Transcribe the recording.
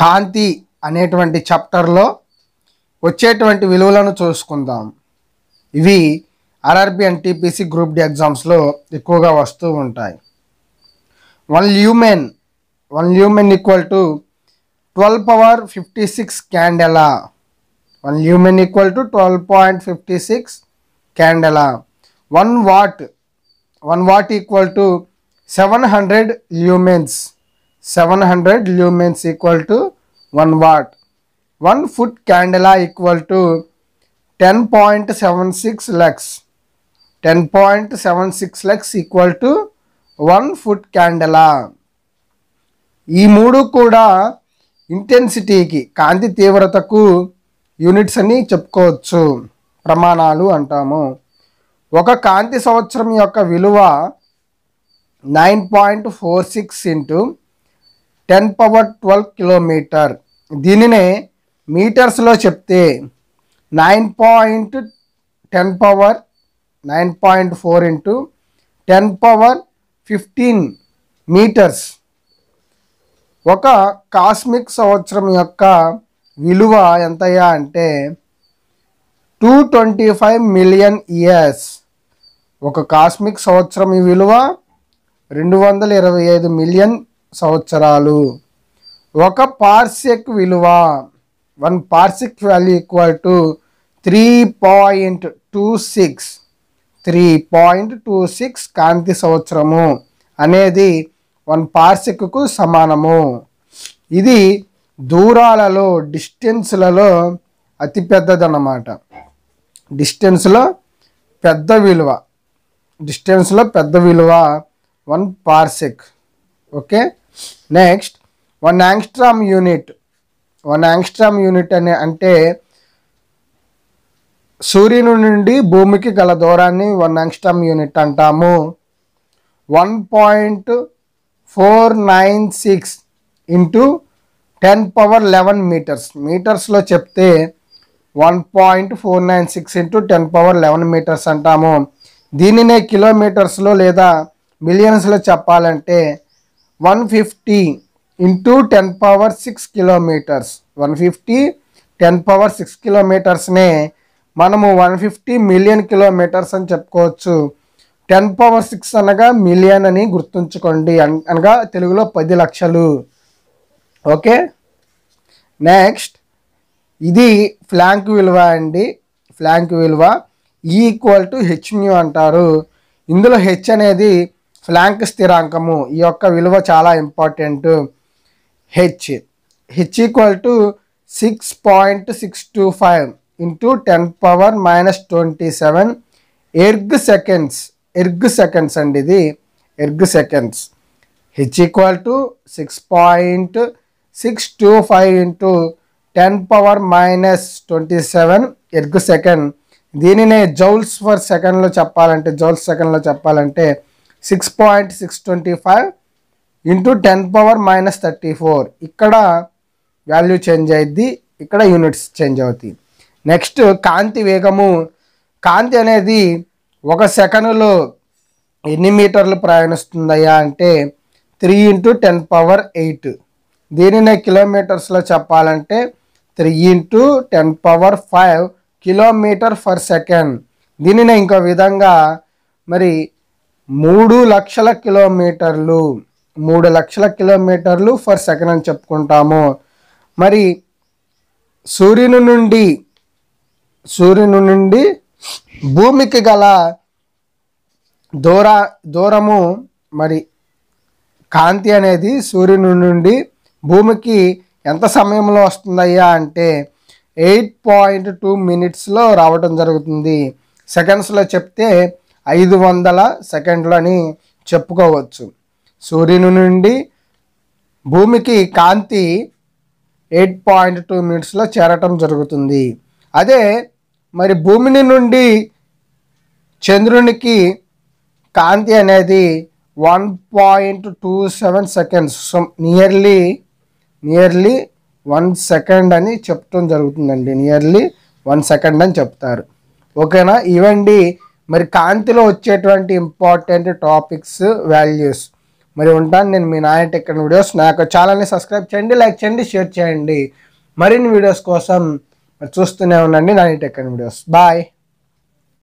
కాంతి అనేటువంటి చాప్టర్లో వచ్చేటువంటి విలువలను చూసుకుందాం ఇవి RRB and TPC group D ఎగ్జామ్స్లో ఎక్కువగా వస్తూ ఉంటాయి one lumen one lumen equal to twelve power fifty six candela one lumen equal to twelve point fifty six candela one watt one watt equal to seven hundred lumens seven hundred lumens equal to one watt one foot candela equal to ten point seven six lux ten point seven six lux equal to one foot candela ఈ మూడు కూడా ఇంటెన్సిటీకి కాంతి తీవ్రతకు units అని చెప్పుకోవచ్చు ప్రమాణాలు అంటాము ఒక కాంతి సంవత్సరం యొక్క విలువ nine point four six into ten power twelve kilometre దీనినే మీటర్స్లో చెప్తే nine point ten power nine point four into ten power fifteen metres ఒక కాస్మిక్ సంవత్సరం యొక్క విలువ ఎంతయ్యా అంటే two twenty five million years ఒక కాస్మిక్ సంవత్సరం ఈ విలువ రెండు వందల ఇరవై ఐదు మిలియన్ సంవత్సరాలు ఒక పార్సెక్ విలువ one parsec value equal to three point two six three point two six కాంతి సంవత్సరము అనేది వన్ పార్సెక్కు సమానము ఇది దూరాలలో డిస్టెన్స్లలో అతి పెద్దదన్నమాట డిస్టెన్స్లో పెద్ద విలువ డిస్టెన్స్లో పెద్ద విలువ one parsec okay next one angstrom unit one angstrom unit అనే అంటే సూర్యుని నుండి భూమికి గల దూరాన్ని వన్ యాంగ్స్ట్రామ్ యూనిట్ అంటాము one point four nine six into ten power eleven metres మీటర్స్లో చెప్తే one point four nine six into ten power eleven metres అంటాము దీనినే కిలోమీటర్స్లో లేదా మిలియన్స్లో చెప్పాలంటే one fifty into ten power six kilometres one fifty ten power six కిలోమీటర్స్నే మనము వన్ ఫిఫ్టీ మిలియన్ కిలోమీటర్స్ అని చెప్పుకోవచ్చు టెన్ పవర్ సిక్స్ అనగా మిలియన్ అని గుర్తుంచుకోండి అన్- అనగా తెలుగులో పది లక్షలు ఓకే నెక్స్ట్ ఇది ఫ్లాంక్ విలువ అండి ఫ్లాంక్ విలువ ఈక్వల్ టు హెచ్ న్యూ అంటారు ఇందులో హెచ్ అనేది ఫ్లాంక్ స్థిరాంకము ఈ యొక్క విలువ చాలా important H H equal to six point six two five into ten power minus twenty seven erg seconds erg seconds అండి ఇది erg seconds H equal to six point six two five into ten power minus twenty seven erg second దీనినే joules per సెకండ్లో చెప్పాలంటే joules సెకండ్లో చెప్పాలంటే six point six twenty five into ten power minus thirty four ఇక్కడ value change అయ్యిద్ది ఇక్కడ units change అవుతాయి next కాంతి వేగము కాంతి అనేది ఒక సెకనులో ఎన్ని మీటర్లు ప్రయాణిస్తుందయ్యా అంటే three into ten power eight దీనినే కిలోమీటర్స్లో చెప్పాలంటే three into ten power five kilometre per second దీనినే ఇంకో విధంగా మరి మూడు లక్షల కిలోమీటర్లు మూడు లక్షల కిలోమీటర్లు ఫర్ సెకండ్ అని చెప్పుకుంటాము మరి సూర్యుని నుండి సూర్యుని నుండి భూమికి గల దూర దూరము మరి కాంతి అనేది సూర్యుని నుండి భూమికి ఎంత సమయంలో వస్తుందయ్యా అంటే ఎయిట్ పాయింట్ టూ మినిట్స్లో రావడం జరుగుతుంది సెకండ్స్లో చెప్తే ఐదు వందల సెకండ్లు అని చెప్పుకోవచ్చు సూర్యుని నుండి భూమికి కాంతి ఎయిట్ పాయింట్ టూ మినిట్స్లో చేరటం జరుగుతుంది అదే మరి భూమిని నుండి చంద్రునికి కాంతి అనేది one point two seven seconds so nearly nearly one second అని చెప్పడం జరుగుతుందండి నియర్లీ వన్ సెకండ్ అని చెప్తారు ఓకేనా ఇవండి మరి కాంతిలో వచ్చేటువంటి ఇంపార్టెంట్ టాపిక్స్ వాల్యూస్ మరి ఉంటాను నేను మీ నాయ టెక్ అండ్ వీడియోస్ నా యొక్క ఛానల్ని సబ్స్క్రైబ్ చేయండి లైక్ చేయండి షేర్ చేయండి మరిన్ని వీడియోస్ కోసం మరి చూస్తూనే ఉండండి Nani tech and videos bye